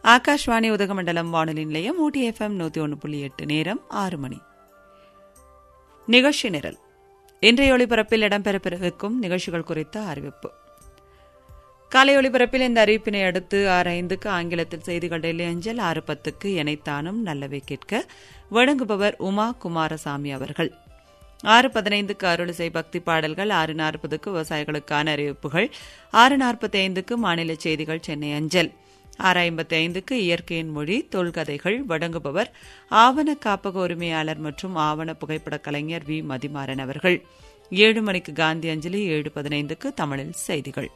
ஆகாஷ்வாணி உதகமண்டலம் வானொலி நிலையம் ஊட்டி எஃப்எம் நூத்தி ஒன்று புள்ளி எட்டு நேரம் ஆறு மணி நிகழ்ச்சி நிரல் இன்றைய ஒளிபரப்பில் இடம்பெறவிருக்கும் நிகழ்ச்சிகள் குறித்த அறிவிப்பு காலை ஒளிபரப்பில் இந்த அறிவிப்பினை அடுத்து ஆறு ஐந்துக்கு ஆங்கிலத்தில் செய்திகள் டெல்லி அஞ்சல் ஆறு பத்துக்கு எனைத்தானும் நல்லவை கேட்க வழங்குபவர் உமா குமாரசாமி அவர்கள் ஆறு பதினைந்துக்கு அருளிசை பக்தி பாடல்கள் ஆறு நாற்பதுக்கு விவசாயிகளுக்கான அறிவிப்புகள் ஆறு நாற்பத்தி ஐந்துக்கு மாநில செய்திகள் சென்னை அஞ்சல் ஆறு ஐம்பத்தி ஐந்துக்கு இயற்கையின் மொழி தொல்கதைகள் வழங்குபவர் ஆவண காப்பக உரிமையாளர் மற்றும் ஆவண புகைப்பட கலைஞர் வி மதிமாறன் அவர்கள் ஏழு மணிக்கு காந்தி அஞ்சலி ஏழு பதினைந்துக்கு தமிழில் செய்திகள்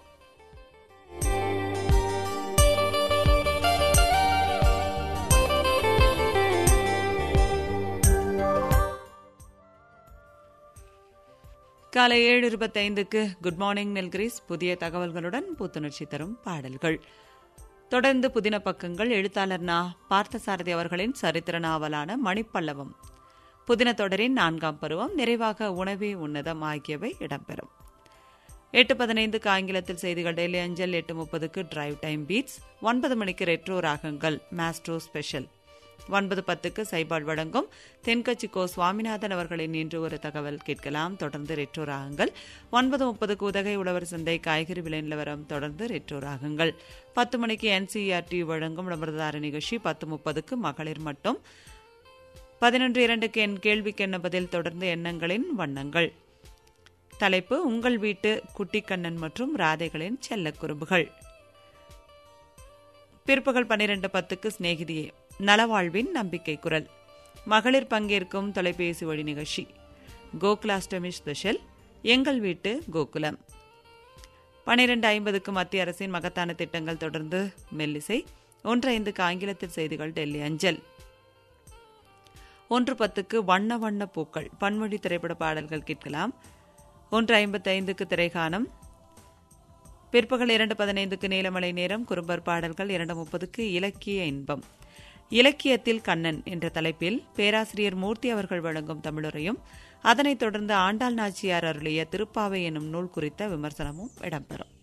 காலை ஏழு இருபத்தைந்துக்கு குட் மார்னிங் நெல்கிரிஸ் புதிய தகவல்களுடன் புத்துணர்ச்சி தரும் பாடல்கள் தொடர்ந்து புதின பக்கங்கள் எழுத்தாளர் நா பார்த்தசாரதி அவர்களின் சரித்திர நாவலான மணிப்பல்லவம் புதின தொடரின் நான்காம் பருவம் நிறைவாக உணவே உன்னதம் ஆகியவை இடம்பெறும் எட்டு பதினைந்துக்கு ஆங்கிலத்தில் செய்திகள் டெய்லி அஞ்சல் எட்டு முப்பதுக்கு டிரைவ் டைம் பீட்ஸ் ஒன்பது மணிக்கு ரெட்ரோ ராகங்கள் மாஸ்ட்ரோ ஸ்பெஷல் ஒன்பது பத்துக்கு சைபால் வழங்கும் தென்கட்சி கோ சுவாமிநாதன் அவர்களின் இன்று ஒரு தகவல் கேட்கலாம் தொடர்ந்து ரெட்ரோ ராகங்கள் ஒன்பது முப்பதுக்கு உதகை உழவர் சந்தை காய்கறி விலை நிலவரம் தொடர்ந்து ரெட்ரோ ராகங்கள் பத்து மணிக்கு என்சிஆர்டி வழங்கும் விளம்பரதார நிகழ்ச்சி பத்து முப்பதுக்கு மகளிர் மட்டும் பதினொன்று இரண்டுக்கு என் கேள்விக்கு என்ன பதில் தொடர்ந்து எண்ணங்களின் வண்ணங்கள் தலைப்பு உங்கள் வீட்டு குட்டிக்கண்ணன் மற்றும் ராதைகளின் செல்ல குறும்புகள் பிற்பகல் பன்னிரண்டு பத்துக்கு சிநேகிதியே நலவாழ்வின் நம்பிக்கை குரல் மகளிர் பங்கேற்கும் தொலைபேசி வழி நிகழ்ச்சி கோகுலாஷ்டமி ஸ்பெஷல் எங்கள் வீட்டு கோகுலம் பனிரெண்டு ஐம்பதுக்கு மத்திய அரசின் மகத்தான திட்டங்கள் தொடர்ந்து மெல்லிசை ஒன்று ஐந்துக்கு ஆங்கிலத்தில் செய்திகள் டெல்லி அஞ்சல் ஒன்று பத்துக்கு வண்ண வண்ண பூக்கள் பன்மொழி திரைப்பட பாடல்கள் கேட்கலாம் ஒன்று ஐம்பத்தி ஐந்துக்கு திரைகானம் பிற்பகல் இரண்டு பதினைந்துக்கு நீலமலை நேரம் குறும்பர் பாடல்கள் இரண்டு முப்பதுக்கு இலக்கிய இன்பம் இலக்கியத்தில் கண்ணன் என்ற தலைப்பில் பேராசிரியர் மூர்த்தி அவர்கள் வழங்கும் தமிழுரையும் அதனைத் தொடர்ந்து ஆண்டாள் நாச்சியார் அருளிய திருப்பாவை எனும் நூல் குறித்த விமர்சனமும் இடம்பெறும்